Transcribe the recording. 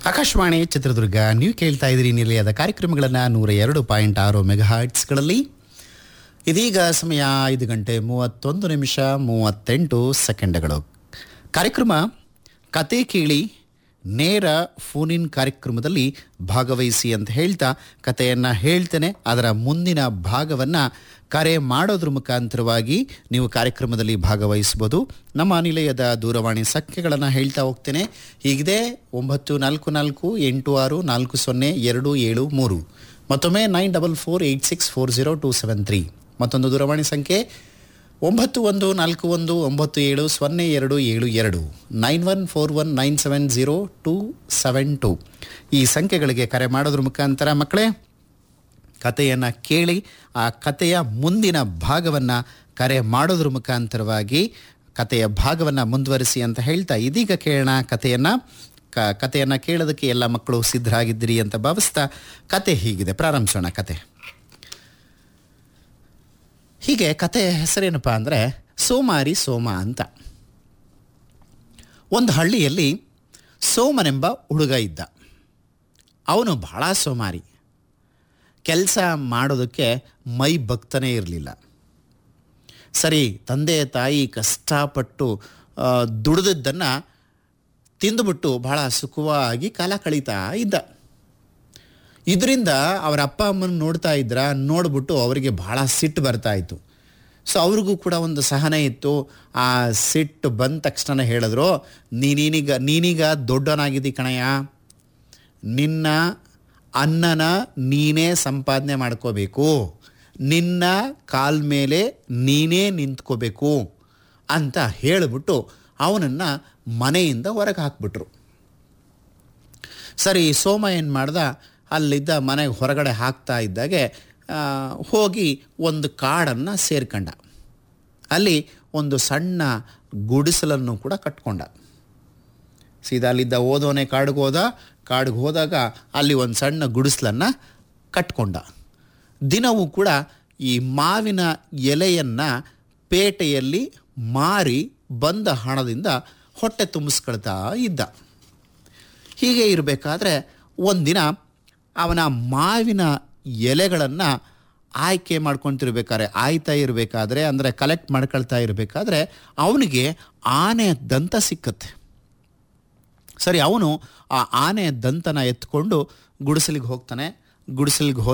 ಆಕಾಶವಾಣಿ ಚಿತ್ರದುರ್ಗ ನೀವು ಕೇಳ್ತಾ ಇದ್ದೀರಿ ನಿಲಯದ ಕಾರ್ಯಕ್ರಮಗಳನ್ನು ನೂರ ಎರಡು ಪಾಯಿಂಟ್ ಆರು ಮೆಗಾಹರ್ಟ್ಸ್ಗಳಲ್ಲಿ ಇದೀಗ ಸಮಯ ಐದು ಗಂಟೆ ಮೂವತ್ತೊಂದು ನಿಮಿಷ ಮೂವತ್ತೆಂಟು ಸೆಕೆಂಡ್ಗಳು ಕಾರ್ಯಕ್ರಮ ಕತೆ ಕೇಳಿ ನೇರ ಫೋನಿನ್ ಕಾರ್ಯಕ್ರಮದಲ್ಲಿ ಭಾಗವಹಿಸಿ ಅಂತ ಹೇಳ್ತಾ ಕಥೆಯನ್ನು ಹೇಳ್ತೇನೆ ಅದರ ಮುಂದಿನ ಭಾಗವನ್ನು ಕರೆ ಮಾಡೋದ್ರ ಮುಖಾಂತರವಾಗಿ ನೀವು ಕಾರ್ಯಕ್ರಮದಲ್ಲಿ ಭಾಗವಹಿಸ್ಬೋದು ನಮ್ಮ ನಿಲಯದ ದೂರವಾಣಿ ಸಂಖ್ಯೆಗಳನ್ನು ಹೇಳ್ತಾ ಹೋಗ್ತೇನೆ ಹೀಗಿದೆ ಒಂಬತ್ತು ನಾಲ್ಕು ನಾಲ್ಕು ಎಂಟು ಆರು ನಾಲ್ಕು ಸೊನ್ನೆ ಎರಡು ಏಳು ಮೂರು ಮತ್ತೊಮ್ಮೆ nine double four eight six four zero two seven three ಮತ್ತೊಂದು ದೂರವಾಣಿ ಸಂಖ್ಯೆ ಒಂಬತ್ತು ಒಂದು ನಾಲ್ಕು ಒಂದು ಒಂಬತ್ತು ಏಳು ಸೊನ್ನೆ ಎರಡು ಏಳು ಎರಡು nine one four one nine seven zero two seven two ಈ ಸಂಖ್ಯೆಗಳಿಗೆ ಕರೆ ಮಾಡೋದ್ರ ಮುಖಾಂತರ ಮಕ್ಕಳೇ ಕಥೆಯನ್ನು ಕೇಳಿ ಆ ಕಥೆಯ ಮುಂದಿನ ಭಾಗವನ್ನು ಕರೆ ಮಾಡೋದ್ರ ಮುಖಾಂತರವಾಗಿ ಕಥೆಯ ಭಾಗವನ್ನು ಮುಂದುವರಿಸಿ ಅಂತ ಹೇಳ್ತಾ ಇದೀಗ ಕೇಳೋಣ ಕಥೆಯನ್ನು ಕ ಕಥೆಯನ್ನು ಕೇಳೋದಕ್ಕೆ ಎಲ್ಲ ಮಕ್ಕಳು ಸಿದ್ಧರಾಗಿದ್ದೀರಿ ಅಂತ ಭಾವಿಸ್ತಾ ಕತೆ ಹೀಗಿದೆ ಪ್ರಾರಂಭಿಸೋಣ ಕತೆ ಹೀಗೆ ಕತೆ ಹೆಸರೇನಪ್ಪ ಅಂದರೆ ಸೋಮಾರಿ ಸೋಮ ಅಂತ ಒಂದು ಹಳ್ಳಿಯಲ್ಲಿ ಸೋಮನೆಂಬ ಹುಡುಗ ಇದ್ದ ಅವನು ಬಹಳ ಸೋಮಾರಿ ಕೆಲಸ ಮಾಡೋದಕ್ಕೆ ಮೈ ಭಕ್ತನೇ ಇರಲಿಲ್ಲ ಸರಿ ತಂದೆ ತಾಯಿ ಕಷ್ಟಪಟ್ಟು ಆ, ದುಡಿದದ್ದನ್ನು ತಿಂದುಬಿಟ್ಟು ಬಹಳ ಸುಖವಾಗಿ ಕಾಲ ಕಳೀತಾ ಇದ್ದ ಇದರಿಂದ ಅವರ ಅಪ್ಪ ಅಮ್ಮನ ನೋಡ್ತಾ ಇದ್ರ ನೋಡ್ಬಿಟ್ಟು ಅವರಿಗೆ ಬಹಳ ಸಿಟ್ಟು ಬರ್ತಾ ಇತ್ತು ಸೊ ಅವ್ರಿಗೂ ಕೂಡ ಒಂದು ಸಹನೆ ಇತ್ತು ಆ ಸಿಟ್ಟು ಬಂದ ತಕ್ಷಣ ಹೇಳಿದ್ರು ನೀನೀಗ ನೀನೀಗ ದೊಡ್ಡವನಾಗಿದ್ದಿ ಕಣಯ್ಯ ನಿನ್ನ ಅನ್ನನ ನೀನೇ ಸಂಪಾದನೆ ಮಾಡ್ಕೋಬೇಕು ನಿನ್ನ ಕಾಲ್ ಮೇಲೆ ನೀನೇ ನಿಂತ್ಕೋಬೇಕು ಅಂತ ಹೇಳಿಬಿಟ್ಟು ಅವನನ್ನು ಮನೆಯಿಂದ ಹೊರಗೆ ಹಾಕ್ಬಿಟ್ರು ಸರಿ ಸೋಮ ಏನು ಮಾಡ್ದ ಅಲ್ಲಿದ್ದ ಮನೆಗೆ ಹೊರಗಡೆ ಹಾಕ್ತಾ ಇದ್ದಾಗೆ ಆ, ಹೋಗಿ ಒಂದು ಕಾಡನ್ನು ಸೇರ್ಕೊಂಡ ಅಲ್ಲಿ ಒಂದು ಸಣ್ಣ ಗುಡಿಸಲನ್ನು ಕೂಡ ಕಟ್ಕೊಂಡ ಸೀದಾ ಅಲ್ಲಿದ್ದ ಓದೋನೆ ಕಾಡಿಗೆ ಹೋದ ಕಾಡಿಗೆ ಹೋದಾಗ ಅಲ್ಲಿ ಒಂದು ಸಣ್ಣ ಗುಡಿಸಲನ್ನು ಕಟ್ಕೊಂಡ ದಿನವೂ ಕೂಡ ಈ ಮಾವಿನ ಎಲೆಯನ್ನು ಪೇಟೆಯಲ್ಲಿ ಮಾರಿ ಬಂದ ಹಣದಿಂದ ಹೊಟ್ಟೆ ತುಂಬಿಸ್ಕೊಳ್ತಾ ಇದ್ದ ಹೀಗೆ ಇರಬೇಕಾದ್ರೆ ಒಂದಿನ ಅವನ ಮಾವಿನ ಎಲೆಗಳನ್ನು ಆಯ್ಕೆ ಮಾಡ್ಕೊತಿರ್ಬೇಕಾದ್ರೆ ಆಯ್ತಾ ಇರಬೇಕಾದ್ರೆ ಅಂದರೆ ಕಲೆಕ್ಟ್ ಮಾಡ್ಕೊಳ್ತಾ ಇರಬೇಕಾದ್ರೆ ಅವನಿಗೆ ಆನೆ ದಂತ ಸಿಕ್ಕತ್ತೆ ಸರಿ ಅವನು ಆ ಆನೆ ದಂತನ ಎತ್ಕೊಂಡು ಗುಡಿಸಲಿಗೆ ಹೋಗ್ತಾನೆ ಗುಡಿಸಲಿಗೆ ಹೋದ